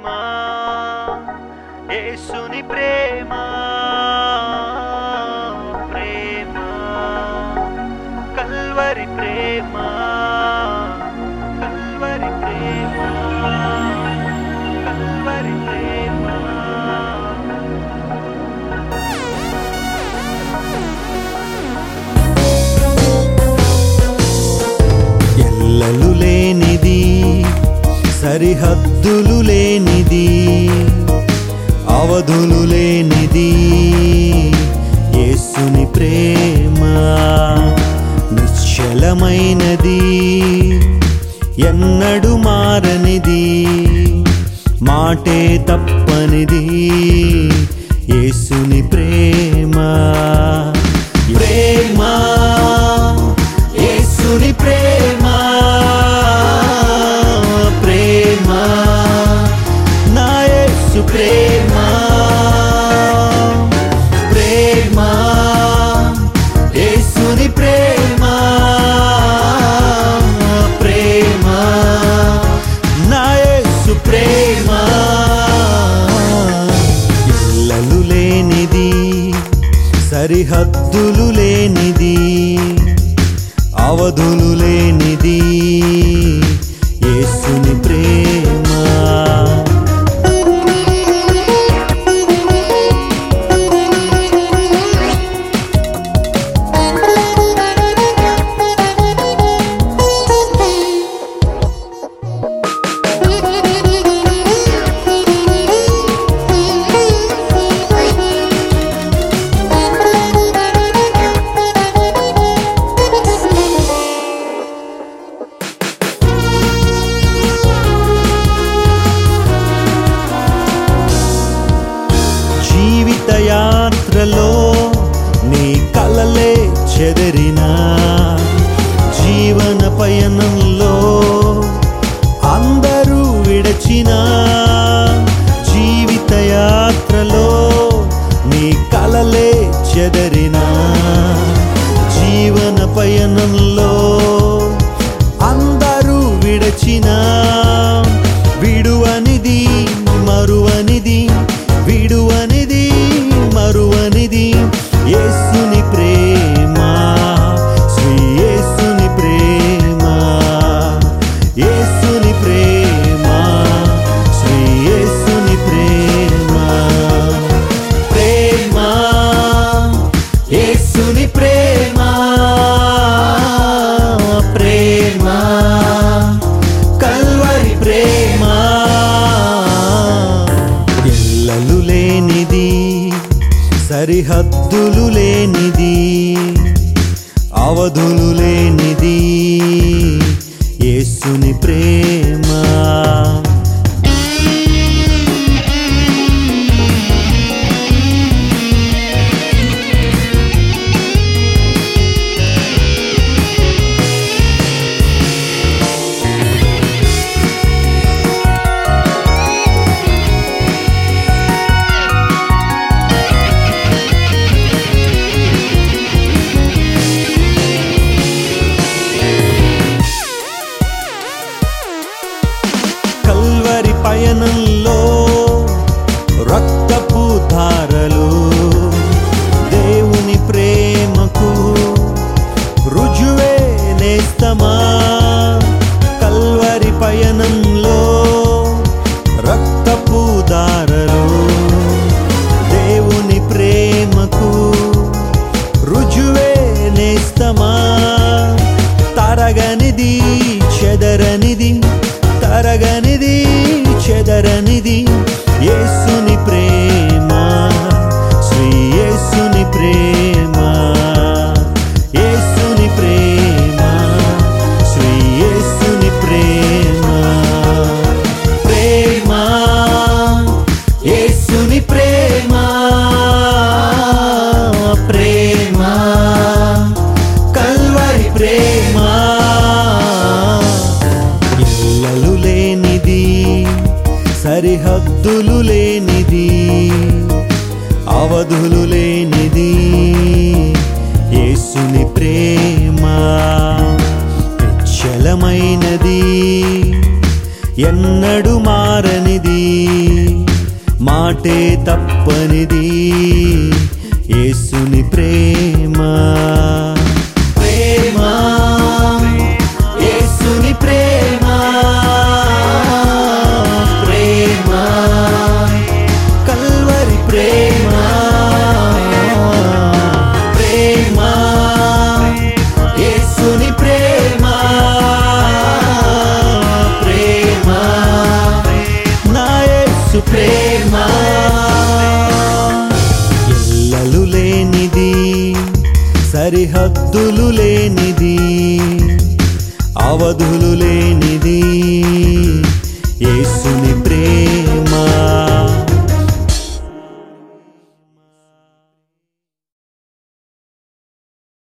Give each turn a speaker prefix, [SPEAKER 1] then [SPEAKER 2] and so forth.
[SPEAKER 1] ప్రేమ యేసుని ప్రేమ ప్రేమ కల్వరి ప్రేమ కల్వరి ప్రేమ కల్వరి ప్రేమ
[SPEAKER 2] ఎల్లలు లేనిది సరిహద్దులు లేనిది అవధులు లేనిది యేసుని ప్రేమ నిశ్చలమైనది ఎన్నడు మారనిది మాటే తప్పనిది యేసుని ప్రేమ ప్రేమ యేసుని ప్రేమ ప్రేమ నా యేసు ప్రేమ ప్రేమ యేసుని ప్రేమ ప్రేమ నా యేసు ప్రేమ ఎల్లలు లేనిది సరిహద్దులు లేనిది అవధులు లేనిది యేసుని ప్రేమ జీవిత యాత్రలో నీ కలలే చెదరిన జీవన పయనంలో అందరూ విడచిన జీవిత యాత్రలో నీ కలలే చెదరిన జీవన పయనంలో అందరూ విడచిన విడువనిది మరువనిది విడువనిది మరువనిది యేసుని ప్రేమ శ్రీ యేసుని ప్రేమ యేసుని ప్రేమ శ్రీ యేసుని ప్రేమ ప్రేమ యేసుని ప్రేమ ప్రేమ కల్వరి ప్రేమ ఎల్లలు లేనిది సరిహద్దులు లేనిది అవధులు లేనిది యేసుని ప్రేమ కల్వరి పయనంలో రక్తపు ధారలు దేవుని ప్రేమకు రుజువే నేస్తమా కల్వరి పయనంలో రక్తపు దారలు దేవుని ప్రేమకు రుజువే నేస్తమా తరగనిది చెదరనిది తరగనిది చెదరనిది యేసుని ప్రేమ శ్రీ యేసుని ప్రేమ యేసుని ప్రేమ శ్రీ యేసుని ప్రేమ ప్రేమ యేసుని ప్రేమ ప్రేమ కల్వరి ప్రేమ ఇల్లలు లేనిది సరిహద్దులు లేనిది అవధులు లేనిది యేసుని ప్రేమ నిశ్చలమైనది ఎన్నడు మారనిది మాటే తప్పనిది యేసుని ప్రేమ